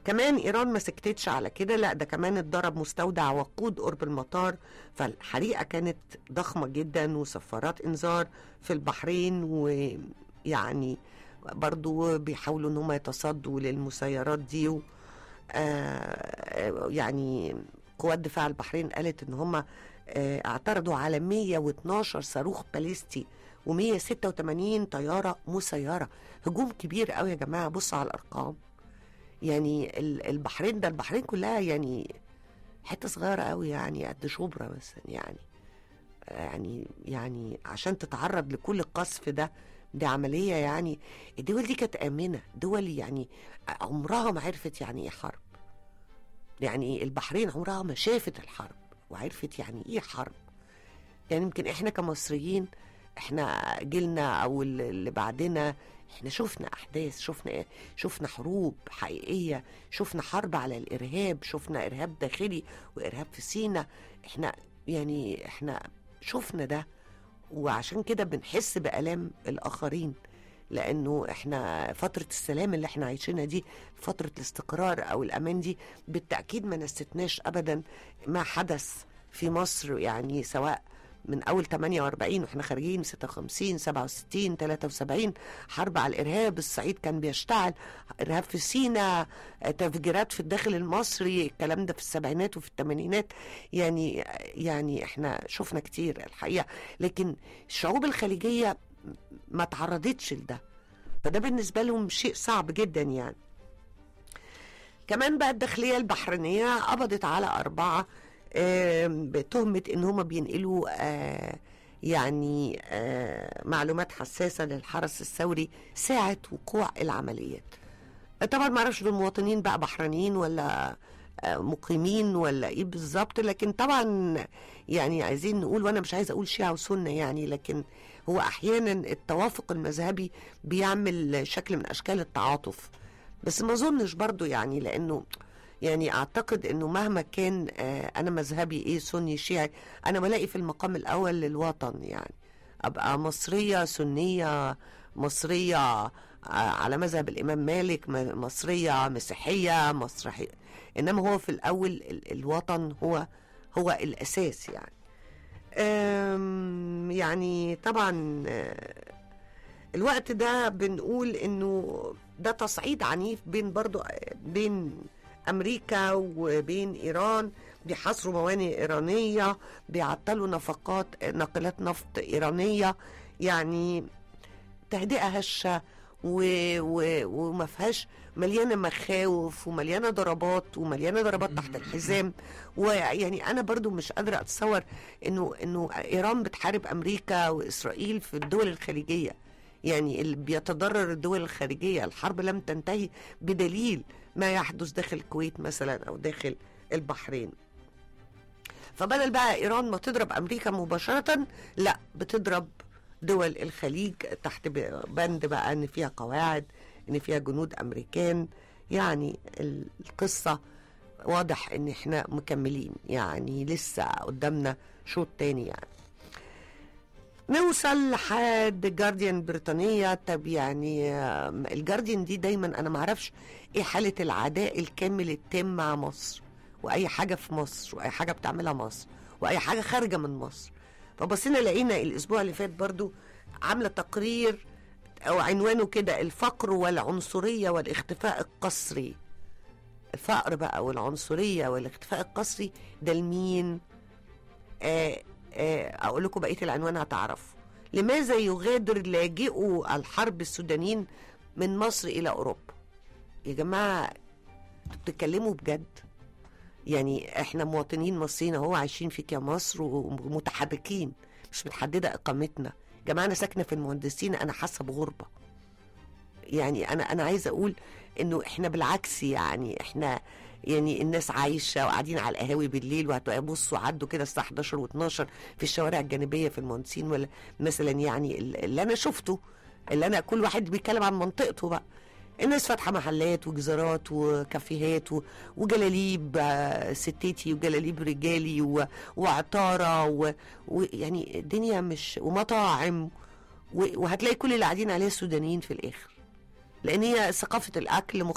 كمان ايران ما سكتتش على كده لا ده كمان اتضرب مستودع وقود قرب المطار فالحريقه كانت ضخمه جدا وسفارات انذار في البحرين ويعني برضو بيحاولوا ان هم يتصدوا للمسيرات دي و آه يعني قوات دفاع البحرين قالت ان هم آه اعترضوا على 112 صاروخ باليستي و186 طياره مسيره هجوم كبير قوي يا جماعه بصوا على الارقام يعني ال- البحرين ده البحرين كلها يعني حته صغيره قوي يعني قد شبرا مثلا يعني يعني يعني عشان تتعرض لكل القصف ده دي عمليه يعني الدول دي كانت امنه دول يعني عمرها ما عرفت يعني ايه حرب يعني البحرين عمرها ما شافت الحرب وعرفت يعني ايه حرب يعني يمكن احنا كمصريين احنا جيلنا او اللي بعدنا احنا شفنا احداث شفنا إيه؟ شفنا حروب حقيقيه شفنا حرب على الارهاب شفنا ارهاب داخلي وارهاب في سينا احنا يعني احنا شفنا ده وعشان كده بنحس بالام الاخرين لانه احنا فتره السلام اللي احنا عايشينها دي فتره الاستقرار او الامان دي بالتاكيد ما نستثناش ابدا ما حدث في مصر يعني سواء من اول 48 واحنا خارجين 56 67 73 حرب على الارهاب الصعيد كان بيشتعل ارهاب في سينا تفجيرات في الداخل المصري الكلام ده في السبعينات وفي الثمانينات يعني يعني احنا شفنا كتير الحقيقه لكن الشعوب الخليجيه ما تعرضتش لده فده بالنسبه لهم شيء صعب جدا يعني كمان بقى الداخليه البحرينيه قبضت على اربعه بتهمه ان هم بينقلوا آه يعني آه معلومات حساسه للحرس الثوري ساعه وقوع العمليات طبعا ما اعرفش دول مواطنين بقى بحرينيين ولا آه مقيمين ولا ايه بالظبط لكن طبعا يعني عايزين نقول وانا مش عايزه اقول شيعه وسنه يعني لكن هو احيانا التوافق المذهبي بيعمل شكل من اشكال التعاطف بس ما اظنش برضو يعني لانه يعني اعتقد انه مهما كان آه انا مذهبي ايه سني شيعي انا بلاقي في المقام الاول للوطن يعني ابقى مصريه سنيه مصريه آه على مذهب الامام مالك مصريه مسيحيه مصرية انما هو في الاول ال الوطن هو هو الاساس يعني يعني طبعا الوقت ده بنقول انه ده تصعيد عنيف بين برضو بين امريكا وبين ايران بيحاصروا موانئ ايرانيه بيعطلوا نفقات ناقلات نفط ايرانيه يعني تهدئه هشه و... و... وما فيهاش مليانه مخاوف ومليانه ضربات ومليانه ضربات تحت الحزام ويعني انا برضو مش قادره اتصور انه انه ايران بتحارب امريكا واسرائيل في الدول الخليجيه يعني اللي بيتضرر الدول الخارجيه الحرب لم تنتهي بدليل ما يحدث داخل الكويت مثلا او داخل البحرين فبدل بقى ايران ما تضرب امريكا مباشره لا بتضرب دول الخليج تحت بند بقى ان فيها قواعد ان فيها جنود امريكان يعني القصه واضح ان احنا مكملين يعني لسه قدامنا شوط تاني يعني نوصل لحد جارديان بريطانية طب يعني الجارديان دي دايما انا معرفش ايه حالة العداء الكامل التام مع مصر واي حاجة في مصر واي حاجة بتعملها مصر واي حاجة خارجة من مصر فبصينا لقينا الاسبوع اللي فات برضو عاملة تقرير او عنوانه كده الفقر والعنصرية والاختفاء القسري الفقر بقى والعنصرية والاختفاء القسري ده لمين آه اقول لكم بقيه العنوان هتعرفوا لماذا يغادر لاجئو الحرب السودانيين من مصر الى اوروبا يا جماعه بتتكلموا بجد يعني احنا مواطنين مصريين اهو عايشين فيك يا مصر ومتحركين مش متحدده اقامتنا يا جماعه انا ساكنه في المهندسين انا حاسه بغربه يعني انا انا عايزه اقول انه احنا بالعكس يعني احنا يعني الناس عايشه وقاعدين على القهاوي بالليل وهتبصوا عدوا كده الساعه 11 و12 في الشوارع الجانبيه في المهندسين ولا مثلا يعني اللي انا شفته اللي انا كل واحد بيتكلم عن منطقته بقى الناس فاتحه محلات وجزارات وكافيهات وجلاليب ستاتي وجلاليب رجالي وعطاره ويعني الدنيا مش ومطاعم وهتلاقي كل اللي قاعدين عليها سودانيين في الاخر لان هي ثقافه الاكل